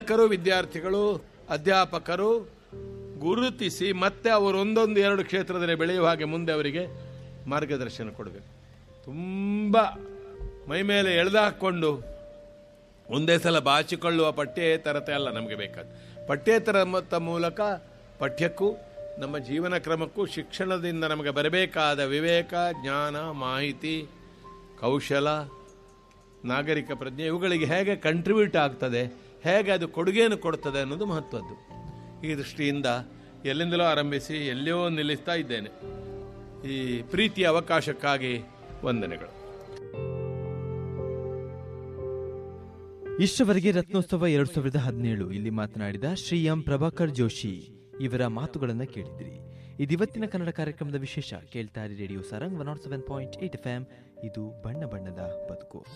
ಪಾಲಕರು ವಿದ್ಯಾರ್ಥಿಗಳು ಅಧ್ಯಾಪಕರು ಗುರುತಿಸಿ ಮತ್ತೆ ಅವರು ಒಂದೊಂದು ಎರಡು ಕ್ಷೇತ್ರದಲ್ಲಿ ಬೆಳೆಯುವ ಹಾಗೆ ಮುಂದೆ ಅವರಿಗೆ ಮಾರ್ಗದರ್ಶನ ಕೊಡಬೇಕು ತುಂಬ ಮೈ ಮೇಲೆ ಎಳೆದಾಕೊಂಡು ಒಂದೇ ಸಲ ಬಾಚಿಕೊಳ್ಳುವ ಪಠ್ಯೇತರತೆ ಅಲ್ಲ ನಮಗೆ ಬೇಕಾದ ಪಠ್ಯೇತರ ಮೊತ್ತ ಮೂಲಕ ಪಠ್ಯಕ್ಕೂ ನಮ್ಮ ಜೀವನ ಕ್ರಮಕ್ಕೂ ಶಿಕ್ಷಣದಿಂದ ನಮಗೆ ಬರಬೇಕಾದ ವಿವೇಕ ಜ್ಞಾನ ಮಾಹಿತಿ ಕೌಶಲ ನಾಗರಿಕ ಪ್ರಜ್ಞೆ ಇವುಗಳಿಗೆ ಹೇಗೆ ಕಂಟ್ರಿಬ್ಯೂಟ್ ಆಗ್ತದೆ ಹೇಗೆ ಅದು ಕೊಡುಗೆಯನ್ನು ಕೊಡ್ತದೆ ಅನ್ನೋದು ಮಹತ್ವದ್ದು ಈ ದೃಷ್ಟಿಯಿಂದ ಎಲ್ಲಿಂದಲೋ ಆರಂಭಿಸಿ ಎಲ್ಲಿಯೋ ನಿಲ್ಲಿಸ್ತಾ ಇದ್ದೇನೆ ಈ ಪ್ರೀತಿಯ ಅವಕಾಶಕ್ಕಾಗಿ ವಂದನೆಗಳು ಇಷ್ಟವರೆಗೆ ರತ್ನೋತ್ಸವ ಎರಡ್ ಸಾವಿರದ ಹದಿನೇಳು ಇಲ್ಲಿ ಮಾತನಾಡಿದ ಶ್ರೀ ಎಂ ಪ್ರಭಾಕರ್ ಜೋಶಿ ಇವರ ಮಾತುಗಳನ್ನ ಕೇಳಿದ್ರಿ ಇದಿವತ್ತಿನ ಕನ್ನಡ ಕಾರ್ಯಕ್ರಮದ ವಿಶೇಷ ಕೇಳ್ತಾರೆ radio Sarang one nought seven point eight F ಇದು ಬಣ್ಣ ಬಣ್ಣದ ಬದುಕು